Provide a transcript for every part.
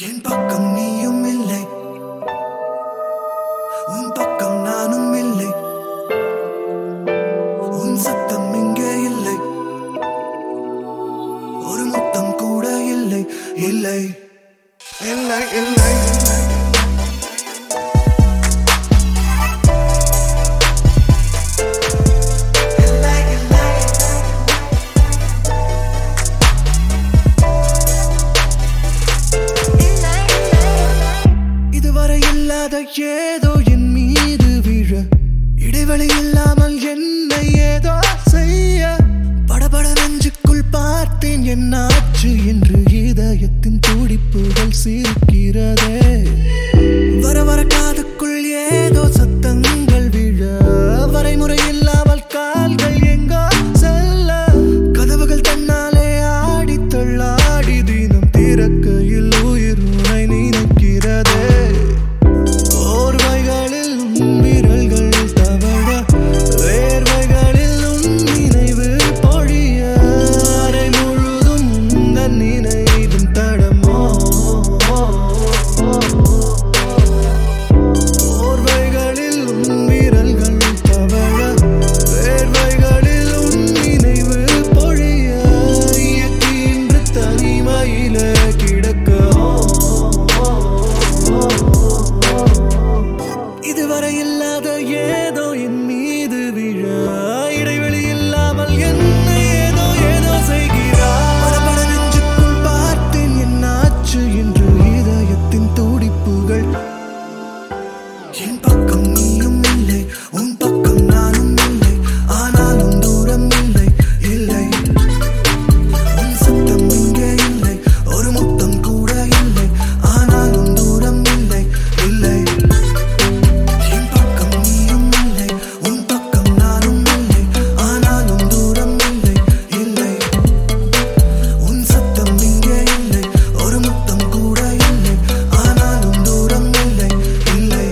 என் பக்கம் நீயும் இல்லை உன் பக்கம் நானும் இல்லை உன் சத்தம் இங்கே இல்லை ஒரு முத்தம் கூட இல்லை இல்லை இல்லை இல்லை இல்லை இல்லை இதுவரை இல்லாத ஏதோ என் மீது விழ இடைவெளி இல்லாமல் என்னை ஏதோ செய்ய படபட நெஞ்சுக்குள் பார்த்தேன் என்னாச்சு என்று இதயத்தின் துடிப்புகள் சிரிக்கிறதே வர வர காதுக்குள் ஏதோ சத்தங்கள் விழ வரைமுறை இல்லாமல் கால்கள் எங்கோ செல்ல கதவுகள் தன்னாலே ஆடி தள்ளாடி தினம் திறக்கையில் உயிர் உனை நினைக்கிறதே ஓர்வைகளில் உன் விரல்கள் தவழ வேர்வைகளில் உன் நினைவு பொழிய அறை முழுதும் உந்தன் நினைவின் தடமோ ஓர்வைகளில் உன் விரல்கள் தவழ வேர்வைகளில் உன் நினைவு பொழிய இயக்கி இன்று தனிமையில கிடக்க இதுவரை இல்லாத ஏதோ என் மீது விழ இடைவெளி இல்லாமல் என்னை ஏதோ ஏதோ செய்கிறார் படபட நெஞ்சுக்குள் பார்த்தேன் என்னாச்சு என்று இதயத்தின் துடிப்புகள் என் பக்கம் நீயும் இல்லை உன் பக்கம் நானும் இல்லை ஆனாலும் தூரம் இல்லை இல்லை உன் சத்தம் இங்கே இல்லை ஒரு முத்தம் கூட இல்லை ஆனாலும் தூரம் இல்லை இல்லை என் பக்கம் நீயும் இல்லை உன் பக்கம் நானும் இல்லை ஆனாலும் தூரம் இல்லை இல்லை உன் சத்தம் இங்கே இல்லை ஒரு முத்தம் கூட இல்லை ஆனாலும் தூரம் இல்லை இல்லை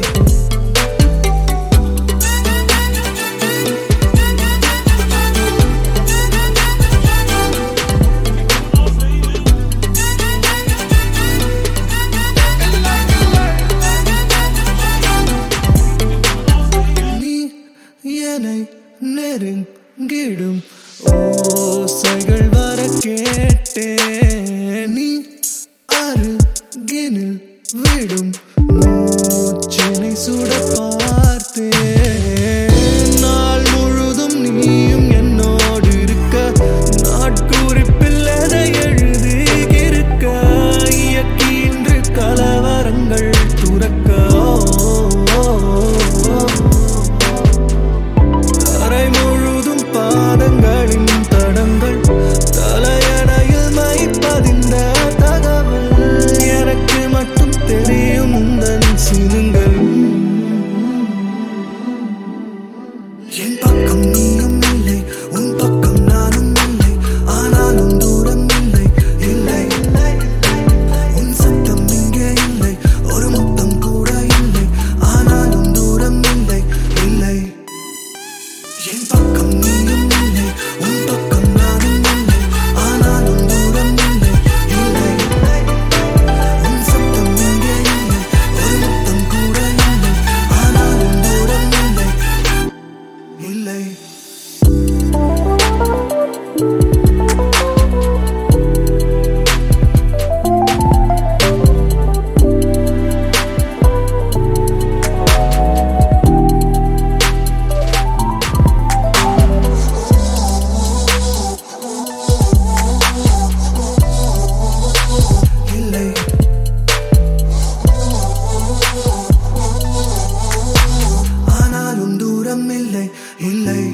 நீ என்னை நெருங்கிடும் ஓசைகள் வர கேட்டேன் நீ அருகினில் விடும் மூச்சினை சுட பார்த்தேன் நாள் முழுதும் நீயும் என்னோடு இருக்க நாட்குறிப்பில் எதை எழுதி இருக்க இயக்கி இன்று கலவரங்கள் துறக்க அறை முழுதும் பாதங்களின் தடங்கள் தலையணையில் மைப்பதிந்த தகவல் எனக்கு மட்டும் தெரியும் உந்தன் சினுங்கள் என் பக்கம் நீயும் இல்லை உன் பக்கம் நானும் இல்லை ஆனாலும் தூரம் இல்லை இல்லை உன் சத்தம் இங்கே இல்லை ஒரு முத்தம் கூட இல்லை ஆனாலும் தூரம் இல்லை இல்லை என் பக்கம் நீயும் இல்லை உன் பக்கம் நானும் இல்லை ஆனாலும் தூரம் இல்லை இல்லை உன் சத்தம் இங்கே இல்லை ஒரு முத்தம் கூட இல்லை ஆனாலும் தூரம் இல்லை இல்லை இல்லை ஆனாலும் தூரம் இல்லை இல்லை